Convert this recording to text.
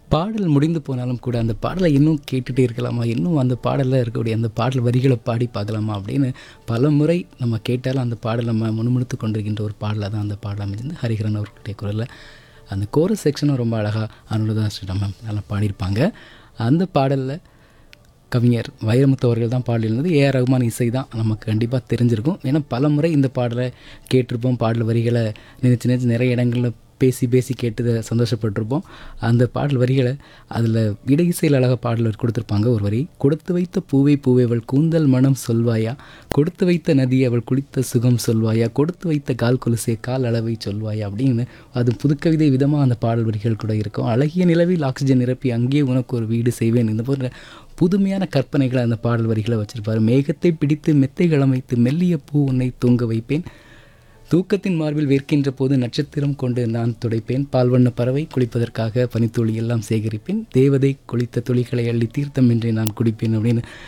பாடல் முடிந்து போனாலும் கூட அந்த பாடலை இன்னும் கேட்டுகிட்டே இருக்கலாமா இன்னும் அந்த பாடலில் இருக்கக்கூடிய அந்த பாடல் வரிகளை பாடி பார்க்கலாமா அப்படின்னு பல முறை நம்ம கேட்டாலும் அந்த பாடல் நம்ம முணுமுணுத்து கொண்டிருக்கின்ற ஒரு பாடலாக தான் அந்த பாடல் அமைஞ்சிருந்து ஹரிஹரன் அவர்களுடைய குரலில் அந்த கோரஸ் செக்ஷனும் ரொம்ப அழகாக அனுலதா ஸ்ரீராம் மேம் நல்லா பாடியிருப்பாங்க அந்த பாடலில் கவிஞர் வைரமுத்து அவர்கள் தான் பாடியிருந்தது ஏஆர் ரகுமான் இசை தான் நமக்கு கண்டிப்பாக தெரிஞ்சிருக்கும் ஏன்னா பல முறை இந்த பாடலை கேட்டிருப்போம் பாடல் வரிகளை நினச்சி நினச்சி நிறைய இடங்களில் பேசி பேசி கேட்டு சந்தோஷப்பட்டிருப்போம் அந்த பாடல் வரிகளை அதில் இட இசையில் அழகாக பாடல் கொடுத்துருப்பாங்க ஒரு வரி கொடுத்து வைத்த பூவை பூவை அவள் கூந்தல் மனம் சொல்வாயா கொடுத்து வைத்த நதி அவள் குளித்த சுகம் சொல்வாயா கொடுத்து வைத்த கால் கொலுசே கால் அளவை சொல்வாயா அப்படின்னு அது புதுக்கவிதை விதமாக அந்த பாடல் வரிகள் கூட இருக்கும் அழகிய நிலவில் ஆக்சிஜன் நிரப்பி அங்கேயே உனக்கு ஒரு வீடு செய்வேன் இந்த போன்ற புதுமையான கற்பனைகளை அந்த பாடல் வரிகளை வச்சிருப்பார் மேகத்தை பிடித்து மெத்தைகள் அமைத்து மெல்லிய பூ உன்னை தூங்க வைப்பேன் தூக்கத்தின் மார்பில் வேர்க்கின்ற போது நட்சத்திரம் கொண்டு நான் துடைப்பேன் பால்வண்ண பறவை குளிப்பதற்காக பனித்துளி எல்லாம் சேகரிப்பேன் தேவதை குளித்த துளிகளை அள்ளி தீர்த்தம் என்று நான் குடிப்பேன் அப்படின்னு